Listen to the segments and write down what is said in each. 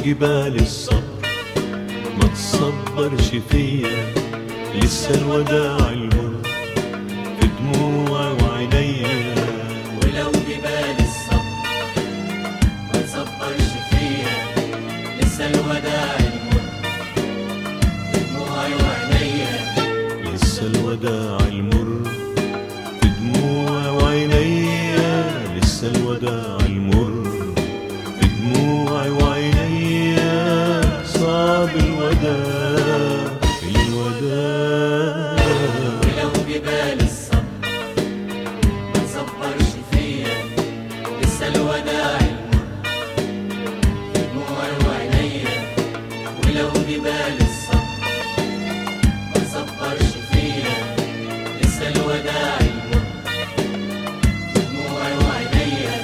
جبال الصبر ما تصبرش فيا لسه الوداع المر في دموعي وعينيا ولو جبال الصبر ما تصبرش فيا لسه الوداع المر في دموعي وعينيا لسه الوداع المر في دموعي وعينيا لسه الوداع المر في دموعي وعينيا صعب الوداع الوداع ولو جبال الصبر ما تصبرش فيا لسه الوداع المر في دموعي وعينيا ولو جبال الصبر ما تصبرش فيا لسه الوداع المر في دموعي وعينيا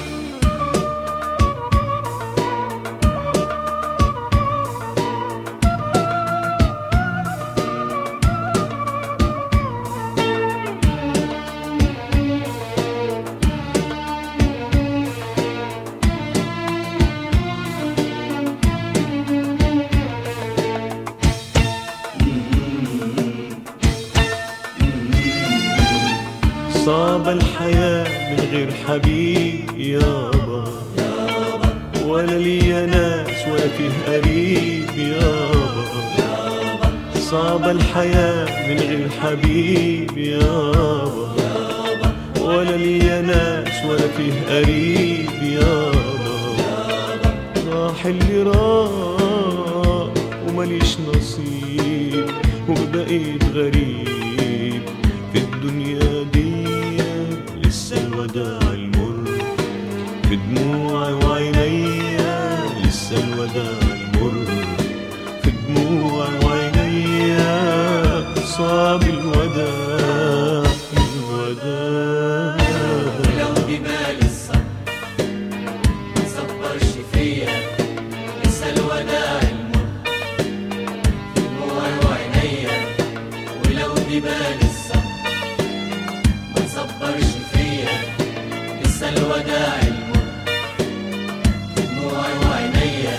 صعب الحياة من غير حبيب يابا ولا ليا ناس ولا فيه قريب يابا صعب الحياة من غير حبيب يابا ولا ليا ناس ولا فيه قريب يابا راح اللي راح ومليش نصيب وبقيت غريب في الدنيا دي لسه الوداع المر في دموعي وعينيا لسه الوداع المر في دموعي وعينيا صعب الوداع الوداع ولو جبال الصبر ما تصبرش فيا لسه الوداع المر في دموعي وعينيا ولو جبال الصبر ما تصبرش فيا لسه الوداع المر في دموعي وعينيا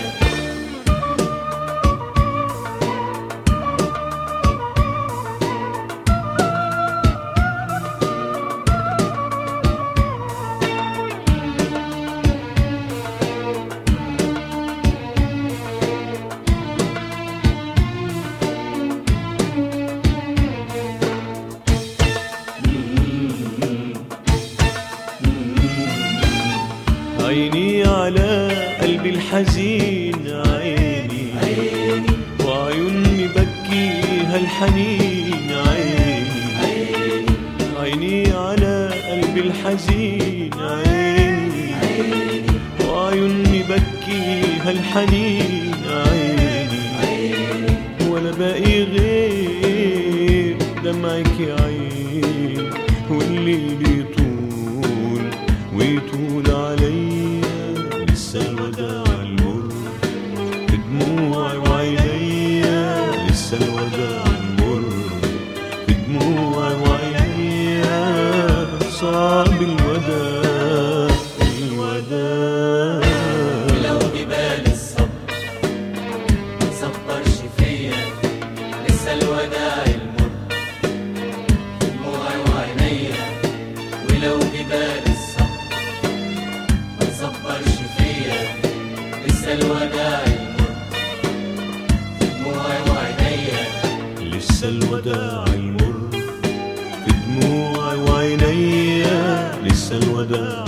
عيني على قلبي الحزين عيني عيني وعيوني بكيها الحنين عيني عيني عيني على قلبي الحزين عيني عيني وعيوني بكيها الحنين عيني عيني ولا باقي غير دمعك يا عين والليل يطول ويطول عليا لسه الوداع المر في دموعي وعينيا لسه الوداع المر في دموعي وعينيا صعب الوداع الوداع ولو جبال الصبر ما تصبرش فيا لسه الوداع المر في دموعي وعينيا ولو جبال الصبر ما تصبرش فيا لسه الوداع المر في دموعي وعينيا لسه الوداع المر في دموعي وعينيا لسه الوداع